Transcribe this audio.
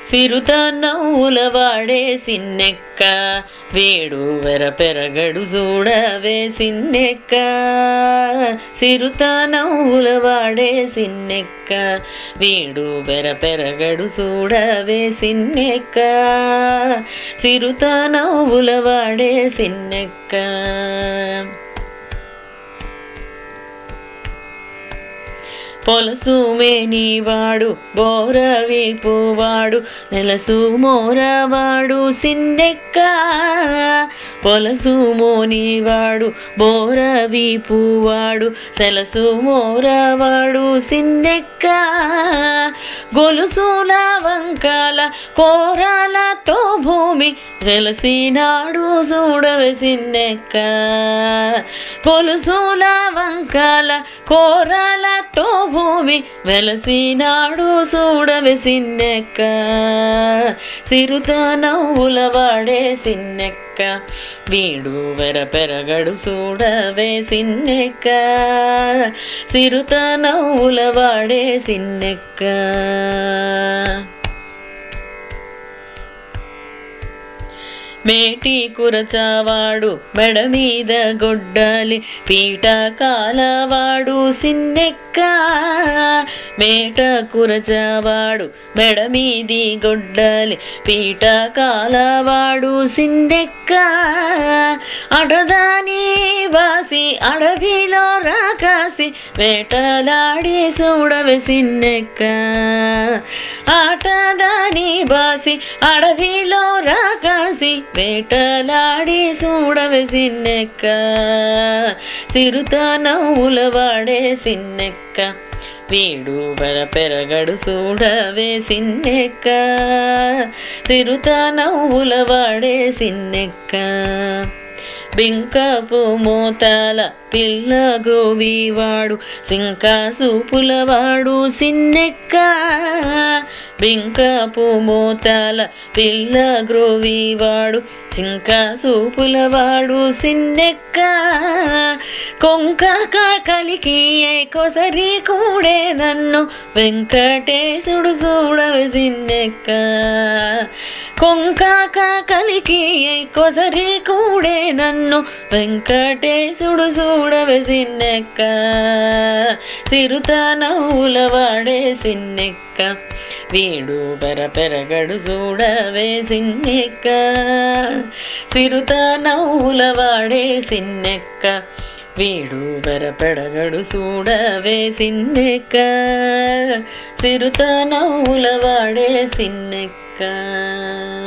సిరుత నవ్వుల వాడే సిన్నెక్క వేడు వెర పెరగడు చూడవే సిన్నెక్క సిరుత నవ్వుల వాడే సిన్నెక్క వీడు వెర పెరగడు చూడవే సిన్నెక్క సిరుత నవ్వుల వాడే సిన్నెక్క పొలసు మేనివాడు బోరవి పువాడు నెలసు మోరవాడు సిన్నెక్క పొలసు మోనివాడు బోరవి పువాడు సెలసు మోరవాడు సిన్నెక్క గొలుసుల వంకల కోరాలతో భూమి వెలసినాడు చూడవే సిన్నెక్క కొలుసుల వంకల కోరాలతో భూమి వెలసినాడు చూడవే సిన్నెక్క సిరుత నవ్వుల వాడే సిన్నెక్క వీడు వెర పెరగడు చూడవే సిన్నెక్క సిరుత నవ్వుల వాడే సిన్నెక్క మేటి కురచావాడు మెడ మీద గొడ్డలి పీట కాలవాడు సిన్నెక్క మేట కురచావాడు మెడ మీది గొడ్డలి పీట కాలవాడు సిన్నెక్క అడదాని బాసి అడవిలో రాకాసి వేటలాడి చూడవే సిన్నెక్క ఆటదాని బాసి అడవిలో రాకాసి వేటలాడి చూడవే సిన్నెక్క సిరుత నవ్వుల వాడే సిన్నెక్క వీడు బర పెరగడు చూడవే సిన్నెక్క సిరుత నవ్వుల వాడే సిన్నెక్క బింకపు మోతాల పిల్ల గ్రోవివాడు సింకా సూపులవాడు సిన్నెక్క బింకపు మోతాల పిల్ల గ్రోవివాడు సింకా సూపులవాడు సిన్నెక్క కొంక కలికి కొసరి కూడే నన్ను వెంకటేశుడు చూడవి సిన్నెక్క కొంక కలికి కొసరి కూడే నన్ను వెంకటేశుడు చూడవే సిన్నెక్క సిరుత నవ్వుల వాడే సిన్నెక్క వీడు పెర పెరగడు చూడవే సిన్నెక్క సిరుత నవ్వుల వాడే సిన్నెక్క వీడు పెరపెడగడు చూడవే సిన్నెక్క సిరుత నవ్వుల వాడే సిన్నెక్క